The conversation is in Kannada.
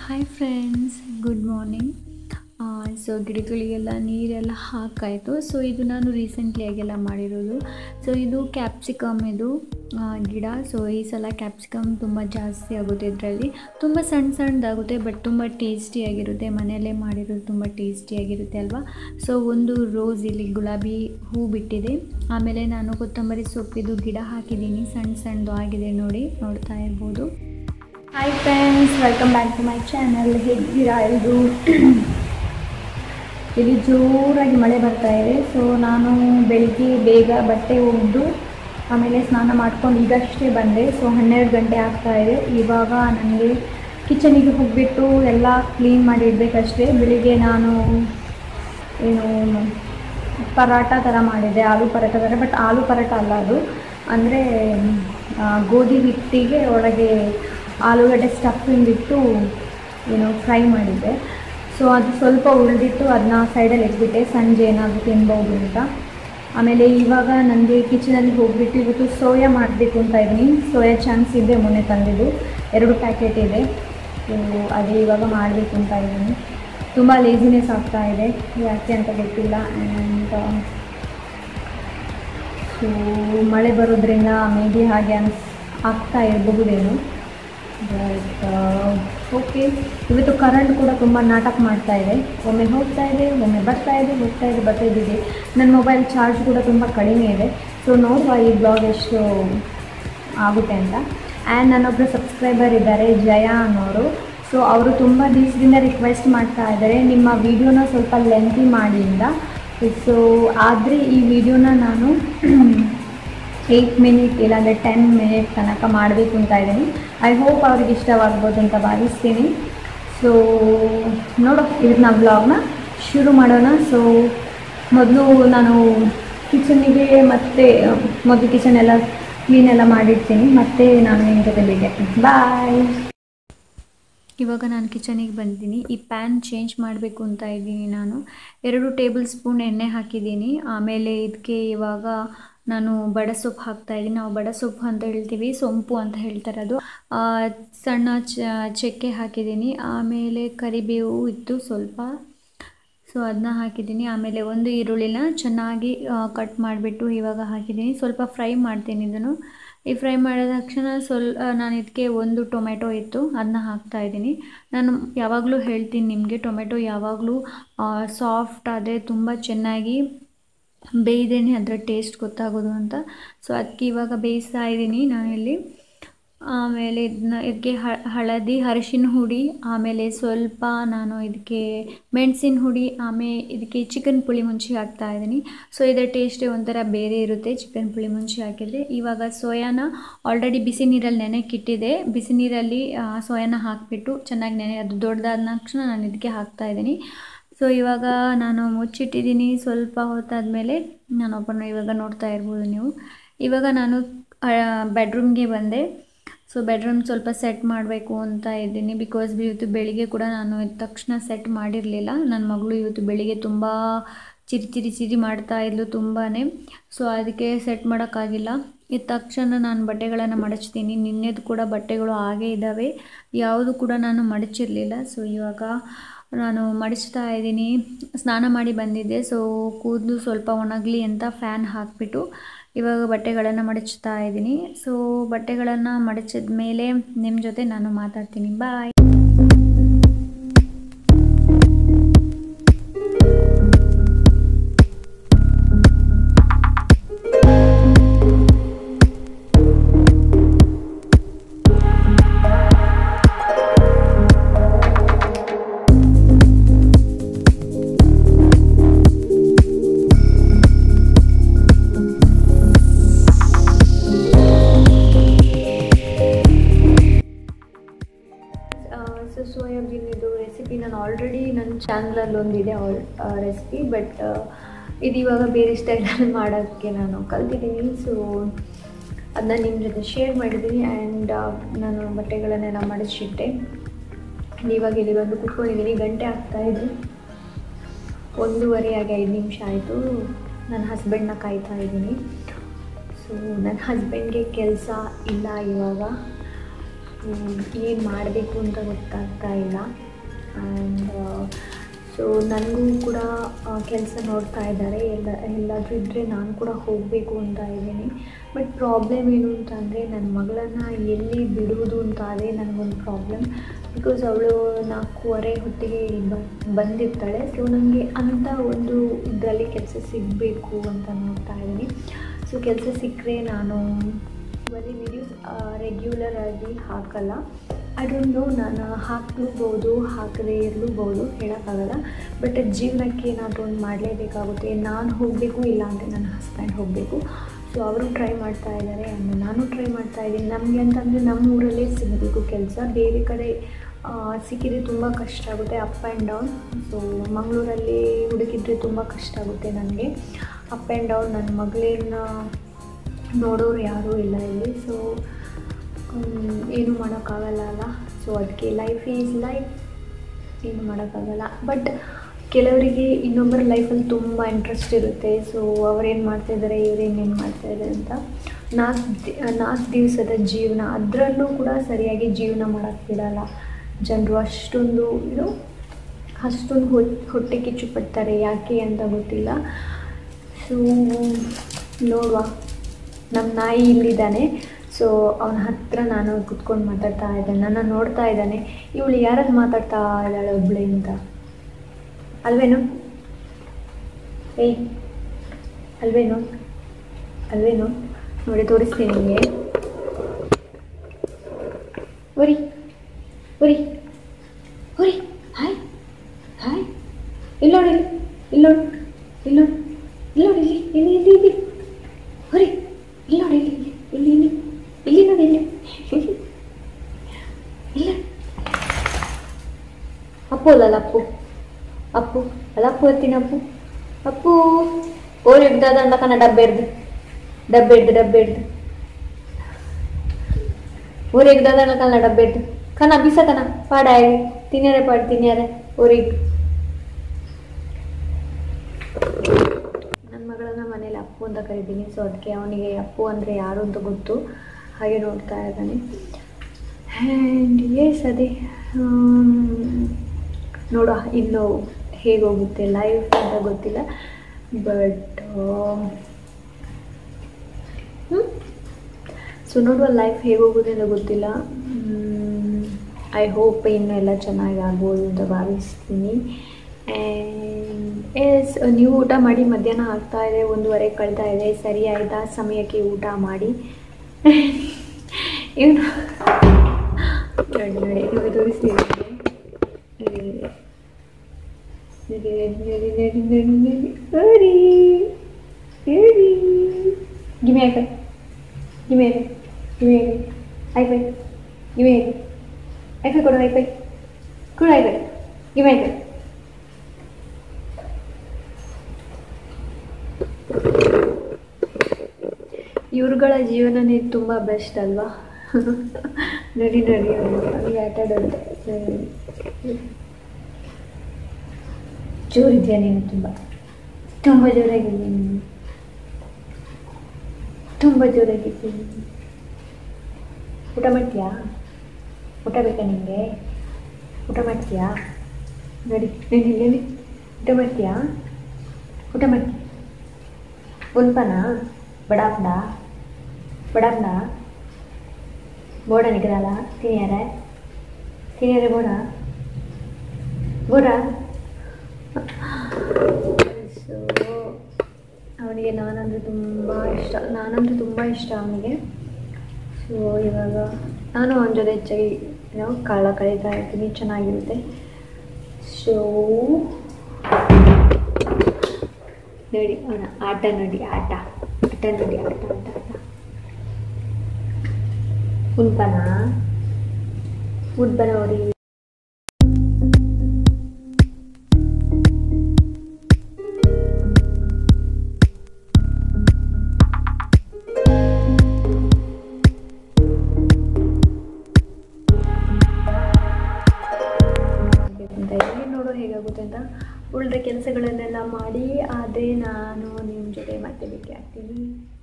hi friends good morning so ಗಿಡಗಳಿಗೆಲ್ಲ ನೀರೆಲ್ಲ ಹಾಕಾಯಿತು ಸೊ ಇದು ನಾನು ರೀಸೆಂಟ್ಲಿ ಆಗೆಲ್ಲ ಮಾಡಿರೋದು ಸೊ ಇದು ಕ್ಯಾಪ್ಸಿಕಮ್ ಇದು ಆ, ಗಿಡ ಸೊ ಈ ಸಲ ಕ್ಯಾಪ್ಸಿಕಮ್ ತುಂಬ ಜಾಸ್ತಿ ಆಗುತ್ತೆ ಇದರಲ್ಲಿ ತುಂಬ ಸಣ್ಣ ಸಣ್ಣದಾಗುತ್ತೆ ಬಟ್ ತುಂಬ ಟೇಸ್ಟಿಯಾಗಿರುತ್ತೆ ಮನೆಯಲ್ಲೇ ಮಾಡಿರೋದು ತುಂಬ ಟೇಸ್ಟಿಯಾಗಿರುತ್ತೆ ಅಲ್ವಾ ಸೊ ಒಂದು ರೋಸ್ ಇಲ್ಲಿ ಗುಲಾಬಿ ಹೂ ಬಿಟ್ಟಿದೆ ಆಮೇಲೆ ನಾನು ಕೊತ್ತಂಬರಿ ಸೊಪ್ಪಿದು ಗಿಡ ಹಾಕಿದ್ದೀನಿ ಸಣ್ಣ ಸಣ್ಣದು ಆಗಿದೆ ನೋಡಿ ನೋಡ್ತಾ ಇರ್ಬೋದು hi friends welcome back to my channel ಹೇಗಿದ್ದೀರಾ ಇದು ಇಲ್ಲಿ ಜೋರಾಗಿ ಮಳೆ ಬರ್ತಾ ಇದೆ ಸೊ ನಾನು ಬೆಳಿಗ್ಗೆ ಬೇಗ ಬಟ್ಟೆ ಒಗೆದು ಆಮೇಲೆ ಸ್ನಾನ ಮಾಡ್ಕೊಂಡು ಈಗಷ್ಟೇ ಬಂದೆ ಸೊ ಹನ್ನೆರಡು ಗಂಟೆ ಆಗ್ತಾ ಇದೆ ಇವಾಗ ನನಗೆ ಕಿಚನಿಗೆ ಹೋಗಿಬಿಟ್ಟು ಎಲ್ಲ ಕ್ಲೀನ್ ಮಾಡಿ ಇಡಬೇಕಷ್ಟೇ ಬೆಳಿಗ್ಗೆ ನಾನು ಏನು ಪರಾಟ ಥರ ಮಾಡಿದೆ ಆಲೂ ಪರಾಟ ಥರ ಬಟ್ ಆಲೂ ಪರಾಟ ಅಲ್ಲ ಅದು ಅಂದರೆ ಗೋಧಿ ಹಿಟ್ಟಿಗೆ ಒಳಗೆ ಆಲೂಗಡ್ಡೆ ಸ್ಟಫಿಂಗ್ ಇಟ್ಟು ಏನು ಫ್ರೈ ಮಾಡಿದ್ದೆ ಸೊ ಅದು ಸ್ವಲ್ಪ ಉಳಿದಿತ್ತು ಅದನ್ನ ಸೈಡಲ್ಲಿ ಇಟ್ಬಿಟ್ಟೆ ಸಂಜೆ ಏನಾದರೂ ತಿನ್ಬೋದು ಅಂತ ಆಮೇಲೆ ಇವಾಗ ನನಗೆ ಕಿಚನಲ್ಲಿ ಹೋಗ್ಬಿಟ್ಟು ಇವತ್ತು ಸೋಯಾ ಮಾಡಬೇಕು ಅಂತ ಇದ್ದೀನಿ ಸೋಯಾ ಚಾನ್ಸ್ ಇದೆ ಮೊನ್ನೆ ತಂದಿದ್ದು ಎರಡು ಪ್ಯಾಕೆಟ್ ಇದೆ ಸೊ ಅದೇ ಇವಾಗ ಮಾಡಬೇಕು ಅಂತ ಇದ್ದೀನಿ ತುಂಬ ಲೇಸಿನೆಸ್ ಆಗ್ತಾ ಇದೆ ಯಾಕೆ ಅಂತ ಗೊತ್ತಿಲ್ಲ ಆ್ಯಂಡ್ ಸೊ ಮಳೆ ಬರೋದ್ರಿಂದ ಮೇ ಬಿ ಹಾಗೆ ಅನ್ಸ್ ಆಗ್ತಾ ಇರಬಹುದೇನೋ ಬಟ್ ಓಕೆ ಇವತ್ತು ಕರೆಂಟ್ ಕೂಡ ತುಂಬ ನಾಟಕ ಮಾಡ್ತಾ ಇದೆ ಒಮ್ಮೆ ಹೋಗ್ತಾ ಇದೆ ಒಮ್ಮೆ ಬರ್ತಾ ಇದೆ ಹೋಗ್ತಾ ಇದೆ ಬರ್ತಾ ಇದೆ ನನ್ನ ಮೊಬೈಲ್ ಚಾರ್ಜ್ ಕೂಡ ತುಂಬ ಕಡಿಮೆ ಇದೆ ಸೊ ನೋಡುವ ಈ ಬ್ಲಾಗ್ ಎಷ್ಟು ಆಗುತ್ತೆ ಅಂತ ಆ್ಯಂಡ್ ನನ್ನೊಬ್ಬರು ಸಬ್ಸ್ಕ್ರೈಬರ್ ಇದ್ದಾರೆ ಜಯ ಅನ್ನೋರು ಸೊ ಅವರು ತುಂಬ ದಿವಸದಿಂದ ರಿಕ್ವೆಸ್ಟ್ ಮಾಡ್ತಾ ಇದ್ದಾರೆ ನಿಮ್ಮ ವಿಡಿಯೋನ ಸ್ವಲ್ಪ ಲೆಂತಿ ಮಾಡಿ ಅಂತ ಸೊ ಆದರೆ ಈ ವಿಡಿಯೋನ ನಾನು ಏಯ್ಟ್ ಮಿನಿಟ್ ಇಲ್ಲಾಂದರೆ ಟೆನ್ ಮಿನಿಟ್ ತನಕ ಮಾಡಬೇಕು ಅಂತ ಇದ್ದೀನಿ ಐ ಹೋಪ್ ಅವ್ರಿಗೆ ಇಷ್ಟವಾಗ್ಬೋದು ಅಂತ ಭಾವಿಸ್ತೀನಿ ಸೊ ನೋಡೋ ಇವತ್ತು ಬ್ಲಾಗ್ನ ಶುರು ಮಾಡೋಣ ಸೊ ಮೊದಲು ನಾನು ಕಿಚನಿಗೆ ಮತ್ತೆ ಮೊದಲು ಕಿಚನ್ ಎಲ್ಲ ಕ್ಲೀನ್ ಎಲ್ಲ ಮಾಡಿರ್ತೀನಿ ಮತ್ತೆ ನಾನು ನಿಮ್ಮ ಜೊತೆ ಭೇಟಿ ಆಗ್ತೀನಿ ಬಾಯ್ ಇವಾಗ ನಾನು ಕಿಚನಿಗೆ ಬಂದಿದ್ದೀನಿ ಈ ಪ್ಯಾನ್ ಚೇಂಜ್ ಮಾಡಬೇಕು ಅಂತ ಇದ್ದೀನಿ ನಾನು ಎರಡು ಟೇಬಲ್ ಸ್ಪೂನ್ ಎಣ್ಣೆ ಹಾಕಿದ್ದೀನಿ ಆಮೇಲೆ ಇದಕ್ಕೆ ಇವಾಗ ನಾನು ಬಡ ಸೊಪ್ಪು ಹಾಕ್ತಾ ಇದ್ದೀನಿ ನಾವು ಬಡ ಸೊಪ್ಪು ಅಂತ ಹೇಳ್ತೀವಿ ಸೊಂಪು ಅಂತ ಹೇಳ್ತಾರೆ ಅದು ಆ, ಸಣ್ಣ ಚ ಚಕ್ಕೆ ಹಾಕಿದ್ದೀನಿ ಆಮೇಲೆ ಕರಿಬೇವು ಇತ್ತು ಸ್ವಲ್ಪ ಸೊ ಅದನ್ನ ಹಾಕಿದ್ದೀನಿ ಆಮೇಲೆ ಒಂದು ಈರುಳ್ಳಿನ ಚೆನ್ನಾಗಿ ಕಟ್ ಮಾಡಿಬಿಟ್ಟು ಇವಾಗ ಹಾಕಿದ್ದೀನಿ ಸ್ವಲ್ಪ ಫ್ರೈ ಮಾಡ್ತೀನಿ ಇದನ್ನು ಈ ಫ್ರೈ ಮಾಡಿದ ತಕ್ಷಣ ಸ್ವಲ್ಪ ನಾನು ಇದಕ್ಕೆ ಒಂದು ಟೊಮೆಟೊ ಇತ್ತು ಅದನ್ನ ಹಾಕ್ತಾ ಇದ್ದೀನಿ ನಾನು ಯಾವಾಗಲೂ ಹೇಳ್ತೀನಿ ನಿಮಗೆ ಟೊಮೆಟೊ ಯಾವಾಗಲೂ ಸಾಫ್ಟ್ ಆದರೆ ತುಂಬ ಚೆನ್ನಾಗಿ ಬೇಯ್ದೇನೆ ಅದರ ಟೇಸ್ಟ್ ಗೊತ್ತಾಗೋದು ಅಂತ ಸೊ ಅದಕ್ಕೆ ಇವಾಗ ಬೇಯಿಸ್ತಾ ಇದ್ದೀನಿ ನಾನಿಲ್ಲಿ ಆಮೇಲೆ ಇದನ್ನ ಇದಕ್ಕೆ ಹ- ಹಳದಿ ಅರಿಶಿನ ಹುಡಿ ಆಮೇಲೆ ಸ್ವಲ್ಪ ನಾನು ಇದಕ್ಕೆ ಮೆಣಸಿನ ಹುಡಿ ಆಮೇಲೆ ಇದಕ್ಕೆ ಚಿಕನ್ ಪುಳಿ ಮುಂಚಿ ಹಾಕ್ತಾ ಇದ್ದೀನಿ ಸೊ ಇದರ ಟೇಸ್ಟೇ ಒಂಥರ ಬೇರೆ ಇರುತ್ತೆ ಚಿಕನ್ ಪುಳಿ ಮುಂಚಿ ಹಾಕಿದರೆ ಇವಾಗ ಸೋಯಾನ ಆಲ್ರೆಡಿ ಬಿಸಿ ನೀರಲ್ಲಿ ನೆನೆಕ್ಕಿಟ್ಟಿದೆ ಬಿಸಿ ನೀರಲ್ಲಿ ಆ, ಸೋಯಾನ ಹಾಕಿಬಿಟ್ಟು ಚೆನ್ನಾಗಿ ನೆನೆ ಅದು ದೊಡ್ಡದಾದ ತಕ್ಷಣ ನಾನು ಇದಕ್ಕೆ ಹಾಕ್ತಾ ಇದ್ದೀನಿ ಸೊ ಇವಾಗ ನಾನು ಮುಚ್ಚಿಟ್ಟಿದ್ದೀನಿ ಸ್ವಲ್ಪ ಹೊತ್ತಾದಮೇಲೆ ನಾನು ಒಬ್ಬನ ಇವಾಗ ನೋಡ್ತಾ ಇರ್ಬೋದು ನೀವು ಇವಾಗ ನಾನು ಬೆಡ್ರೂಮ್ಗೆ ಬಂದೆ ಸೊ ಬೆಡ್ರೂಮ್ ಸ್ವಲ್ಪ ಸೆಟ್ ಮಾಡಬೇಕು ಅಂತ ಇದ್ದೀನಿ ಬಿಕಾಸ್ ಇವತ್ತು ಬೆಳಿಗ್ಗೆ ಕೂಡ ನಾನು ಎದ್ದ ತಕ್ಷಣ ಸೆಟ್ ಮಾಡಿರಲಿಲ್ಲ ನನ್ನ ಮಗಳು ಇವತ್ತು ಬೆಳಿಗ್ಗೆ ತುಂಬ ಚಿರಿ ಚಿರಿ ಚಿರಿ ಮಾಡ್ತಾ ಇದ್ಲು ತುಂಬಾ ಸೊ ಅದಕ್ಕೆ ಸೆಟ್ ಮಾಡೋಕ್ಕಾಗಿಲ್ಲ ಇದ್ದ ತಕ್ಷಣ ನಾನು ಬಟ್ಟೆಗಳನ್ನು ಮಡಚ್ತೀನಿ ನಿನ್ನೆದು ಕೂಡ ಬಟ್ಟೆಗಳು ಹಾಗೇ ಇದ್ದಾವೆ ಯಾವುದು ಕೂಡ ನಾನು ಮಡಚಿರಲಿಲ್ಲ ಸೊ ಇವಾಗ ನಾನು ಮಡಿಸ್ತಾ ಇದ್ದೀನಿ ಸ್ನಾನ ಮಾಡಿ ಬಂದಿದ್ದೆ ಸೊ ಕೂದಲು ಸ್ವಲ್ಪ ಒಣಗಲಿ ಅಂತ ಫ್ಯಾನ್ ಹಾಕಿಬಿಟ್ಟು ಇವಾಗ ಬಟ್ಟೆಗಳನ್ನು ಮಡಚ್ತಾ ಇದ್ದೀನಿ ಸೊ ಬಟ್ಟೆಗಳನ್ನು ಮಡಚಿದ ಮೇಲೆ ನಿಮ್ಮ ಜೊತೆ ನಾನು ಮಾತಾಡ್ತೀನಿ ಬಾಯ್ ಸೊ ಸೋಯಾಬೀನ್ ಇದು ರೆಸಿಪಿ ನಾನು ಆಲ್ರೆಡಿ ನನ್ನ ಚಾನಲಲ್ಲಿ ಒಂದಿದೆ ರೆಸಿಪಿ ಬಟ್ ಇದು ಇವಾಗ ಬೇರೆ ಸ್ಟೈಲಲ್ಲಿ ಮಾಡೋಕ್ಕೆ ನಾನು ಕಲ್ತಿದ್ದೀನಿ ಸೊ ಅದನ್ನ ನಿಮ್ಮ ಜೊತೆ ಶೇರ್ ಮಾಡಿದ್ದೀನಿ ಆ್ಯಂಡ್ ನಾನು ಬಟ್ಟೆಗಳನ್ನೆಲ್ಲ ಮಡಚಿಟ್ಟೆ ಇವಾಗ ಇಲ್ಲಿ ಬಂದು ಕುತ್ಕೊಂಡಿದ್ದೀನಿ ಗಂಟೆ ಆಗ್ತಾ ಇದೆ ಒಂದೂವರೆ ಆಗಿ ಐದು ನಿಮಿಷ ಆಯಿತು ನನ್ನ ಹಸ್ಬೆಂಡ್ನ ಕಾಯ್ತಾ ಇದ್ದೀನಿ ಸೊ ನನ್ನ ಹಸ್ಬೆಂಡ್ಗೆ ಕೆಲಸ ಇಲ್ಲ ಇವಾಗ ಏನು ಮಾಡಬೇಕು ಅಂತ ಗೊತ್ತಾಗ್ತಾ ಇಲ್ಲ ಆ್ಯಂಡ್ ಸೊ ನನಗೂ ಕೂಡ ಕೆಲಸ ನೋಡ್ತಾ ಇದ್ದಾರೆ ಎಲ್ಲ ಎಲ್ಲಾದರೂ ಇದ್ದರೆ ನಾನು ಕೂಡ ಹೋಗಬೇಕು ಅಂತ ಇದ್ದೀನಿ ಬಟ್ ಪ್ರಾಬ್ಲಮ್ ಏನು ಅಂತ ಅಂದರೆ ನನ್ನ ಮಗಳನ್ನು ಎಲ್ಲಿ ಬಿಡುವುದು ಅಂತ ಅದೇ ನನಗೊಂದು ಪ್ರಾಬ್ಲಮ್ ಬಿಕಾಸ್ ಅವಳು ನಾಲ್ಕೂವರೆ ಹೊತ್ತಿಗೆ ಇಲ್ಲಿ ಬ ಬಂದಿರ್ತಾಳೆ ಸೊ ನನಗೆ ಅಂಥ ಒಂದು ಇದರಲ್ಲಿ ಕೆಲಸ ಸಿಗಬೇಕು ಅಂತ ನೋಡ್ತಾ ಇದ್ದೀನಿ ಸೊ ಕೆಲಸ ಸಿಕ್ಕರೆ ನಾನು ಬರೀ ವಿಡಿಯೋಸ್ ರೆಗ್ಯುಲರ್ ಆಗಿ ಹಾಕಲ್ಲ ಐ ಡೋಂಟ್ ನೋ ನಾನು ಹಾಕ್ಲೂಬೋದು ಹಾಕದೇ ಇರಲೂಬೋದು ಹೇಳೋಕ್ಕಾಗಲ್ಲ ಬಟ್ ಜೀವನಕ್ಕೆ ಏನಾದರೂ ಒಂದು ಮಾಡಲೇಬೇಕಾಗುತ್ತೆ ನಾನು ಹೋಗಬೇಕು ಇಲ್ಲ ಅಂದರೆ ನನ್ನ ಹಸ್ಬೆಂಡ್ ಹೋಗಬೇಕು ಸೊ ಅವರು ಟ್ರೈ ಮಾಡ್ತಾ ಇದ್ದಾರೆ ಆ್ಯಂಡ್ ನಾನು ಟ್ರೈ ಮಾಡ್ತಾ ಇದ್ದೀನಿ ನಮಗೆ ಅಂತಂದರೆ ನಮ್ಮ ಊರಲ್ಲೇ ಸಿಗಬೇಕು ಕೆಲಸ ಬೇರೆ ಕಡೆ ಆ, ಸಿಕ್ಕಿದ್ರೆ ತುಂಬ ಕಷ್ಟ ಆಗುತ್ತೆ ಅಪ್ ಆ್ಯಂಡ್ ಡೌನ್ ಸೊ ಮಂಗಳೂರಲ್ಲಿ ಹುಡುಕಿದ್ರೆ ತುಂಬ ಕಷ್ಟ ಆಗುತ್ತೆ ನನಗೆ ಅಪ್ ಆ್ಯಂಡ್ ಡೌನ್ ನನ್ನ ಮಗಳನ್ನ ನೋಡೋರು ಯಾರೂ ಇಲ್ಲ ಇಲ್ಲಿ ಸೊ ಏನು ಮಾಡೋಕ್ಕಾಗಲ್ಲ ಅಲ್ಲ ಸೊ ಅದಕ್ಕೆ ಲೈಫ್ ಈಸ್ ಲೈಫ್ ಏನು ಮಾಡೋಕ್ಕಾಗಲ್ಲ ಬಟ್ ಕೆಲವರಿಗೆ ಇನ್ನೊಬ್ಬರ ಲೈಫಲ್ಲಿ ತುಂಬ ಇಂಟ್ರೆಸ್ಟ್ ಇರುತ್ತೆ ಸೊ ಅವ್ರೇನು ಮಾಡ್ತಾಯಿದ್ದಾರೆ ಇವ್ರೇನೇನು ಮಾಡ್ತಾಯಿದ್ದಾರೆ ಅಂತ ನಾಲ್ಕು ದಿ ನಾಲ್ಕು ದಿವಸದ ಜೀವನ ಅದರಲ್ಲೂ ಕೂಡ ಸರಿಯಾಗಿ ಜೀವನ ಮಾಡೋಕ್ಕೆ ಬಿಡಲ್ಲ ಜನರು ಅಷ್ಟೊಂದು ಇದು ಅಷ್ಟೊಂದು ಹೊಟ್ಟೆ ಕಿಚ್ಚು ಪಡ್ತಾರೆ ಯಾಕೆ ಅಂತ ಗೊತ್ತಿಲ್ಲ ಸೊ ನೋಡುವ ನಮ್ಮ ನಾಯಿ ಇಲ್ಲಿದ್ದಾನೆ ಸೊ ಅವನ ಹತ್ರ ನಾನು ಕುತ್ಕೊಂಡು ಮಾತಾಡ್ತಾ ಇದ್ದೇನೆ ನನ್ನ ನೋಡ್ತಾ ಇದ್ದಾನೆ ಇವಳು ಯಾರಲ್ಲಿ ಮಾತಾಡ್ತಾ ಇದ್ದಾಳೆ ಒಬ್ಳೆ ಅಂತ ಅಲ್ವೇನು ಏಯ್ ಅಲ್ವೇನು ಅಲ್ವೇನು ನೋಡಿ ತೋರಿಸ್ತೀನಿ ನಿಮಗೆ ಉರಿ ಉರಿ ಉರಿ ಹಾಯ್ ಹಾಯ್ ಇಲ್ಲಿ ನೋಡಿ ಇಲ್ಲಿ ನೋಡಿ ಇಲ್ಲಿ ನೋಡಿ ಇಲ್ಲಿ ನೋಡಿ ಇಲ್ಲಿ ಇಲ್ಲಿ ಇಲ್ಲಿ ಇಲ್ಲಿ ಹೊರಿ ಇಲ್ಲಿ ನೋಡಿ ಇಲ್ಲಿ ಇಲ್ಲಿ ಇಲ್ಲಿ ಇಲ್ಲಿ ನೋಡಿ ಇಲ್ಲಿ ಇಲ್ಲ ಅಪ್ಪು ಅಲ್ಲ ಅಪ್ಪು ಅಪ್ಪು ಅಲ್ಲ ಅಪ್ಪು ಎತ್ತಿನ ಅಪ್ಪು ಅಪ್ಪು ಓರಿ ಹಿಡ್ದದ ಕಣ ಡಬ್ಬೆ ಹಿಡ್ದು ಡಬ್ಬೆ ಹಿಡ್ದು ಡಬ್ಬೆ ಹಿಡ್ದು ಊರಿಗೆ ಹಿಡ್ದದ ಕಣ ಡಬ್ಬೆ ಹಿಡ್ದು ಕಣ ಬಿಸ ಕಣ ಪಾಡ ತಿನ್ಯಾರೆ ಪಾಡ್ ತಿನ್ಯಾರೆ ಊರಿಗೆ ನನ್ನ ಮಗಳನ್ನ ಮನೇಲಿ ಅಪ್ಪು ಅಂತ ಕರಿತೀನಿ ಸೊ ಅದಕ್ಕೆ ಅವನಿಗೆ ಅಪ್ಪು ಅಂದರೆ ಯಾರು ಅಂತ ಗೊತ್ತು ಹಾಗೆ ನೋಡ್ತಾ ಇದ್ದಾನೆ ಆ್ಯಂಡ್ ಎಸ್ ಅದೇ ನೋಡುವ ಇನ್ನು ಹೇಗೆ ಹೋಗುತ್ತೆ ಲೈಫ್ ಅಂತ ಗೊತ್ತಿಲ್ಲ ಬಟ್ ಸೊ ನೋಡುವ ಲೈಫ್ ಹೇಗೆ ಹೋಗುತ್ತೆ ಅಂತ ಗೊತ್ತಿಲ್ಲ ಐ ಹೋಪ್ ಇನ್ನು ಎಲ್ಲ ಚೆನ್ನಾಗಿ ಆಗ್ಬೋದು ಅಂತ ಭಾವಿಸ್ತೀನಿ ಆ್ಯಂಡ್ ಎಸ್ ನೀವು ಊಟ ಮಾಡಿ ಮಧ್ಯಾಹ್ನ ಆಗ್ತಾ ಇದೆ ಒಂದೂವರೆ ಕಳ್ತಾ ಇದೆ ಸರಿ ಆಯಿತಾ ಸಮಯಕ್ಕೆ ಊಟ ಮಾಡಿ ಇವನು ನೋಡಿ ನೋಡಿ ನಿಮಗೆ ತೋರಿಸ್ತೀನಿ ನಡಿ ನಡಿ ನಡಿ ನಡಿ ನಡಿ ನಡಿ ನಡಿ ಗಿಮೆ ಆಯ್ತು ಗಿಮೆ ಆಯ್ತು ಗಿಮೆ ಆಯ್ತು ಐಫೈ ಗಿಮೆ ಆಯ್ತು ಐಫೈ ಕೊಡು ಐಫೈ ಕೊಡು ಐಫೈ ಗಿಮೆ ಆಯ್ತು ಇವ್ರುಗಳ ಜೀವನನೇ ತುಂಬ ಬೆಸ್ಟ್ ಅಲ್ವಾ ನಡಿ ನಡಿ ಅವ್ರಿಗೆ ಆಟ ಆಡೋದು ಜೋರಿದ್ಯಾ ನೀನು ತುಂಬ ತುಂಬ ಜೋರಾಗಿದ್ಯಾ ನೀನು ತುಂಬ ಜೋರಾಗಿದ್ಯಾ ನೀನು ಊಟ ಮಾಡ್ತೀಯಾ ಊಟ ಬೇಕಾ ನಿಮಗೆ ಊಟ ಮಾಡ್ತೀಯಾ ನಡಿ ನಡಿ ನಡಿ ಊಟ ಮಾಡ್ತೀಯಾ ಊಟ ಮಾಡ್ತೀಯ ಉನ್ಪನ ಬಡಾಪ್ನ ಬಡಾಪ್ನ ಬೋಡ ನಿಗದಲ್ಲ ತಿನ್ಯಾರೆ ತಿನ್ಯಾರೆ ಬೋಡ ಬೋಡ ಸೊ ಅವನಿಗೆ ನಾನಂದರೆ ತುಂಬ ಇಷ್ಟ ನಾನಂದರೆ ತುಂಬ ಇಷ್ಟ ಅವನಿಗೆ ಸೊ ಇವಾಗ ನಾನು ಅವನ ಜೊತೆ ಹೆಚ್ಚಾಗಿ ಏನೋ ಕಾಲ ಕಳೀತಾ ಇರ್ತೀನಿ ಚೆನ್ನಾಗಿರುತ್ತೆ ಸೊ ನೋಡಿ ಅವನ ಆಟ ನೋಡಿ ಆಟ ಆಟ ನೋಡಿ ಆಟ ಆಟ ಆಟ ಉನ್ಪನ ಉಡ್ಬನ ನೋಡಿ ಅಂತ ಇಲ್ಲಿ ನೋಡೋ ಹೇಗಾಗುತ್ತೆ ಅಂತ ಉಳಿದ ಕೆಲಸಗಳನ್ನೆಲ್ಲ ಮಾಡಿ ಅದೇ ನಾನು ನಿಮ್ಮ ಜೊತೆ ಮತ್ತೆ ಭೇಟಿ ಆಗ್ತೀನಿ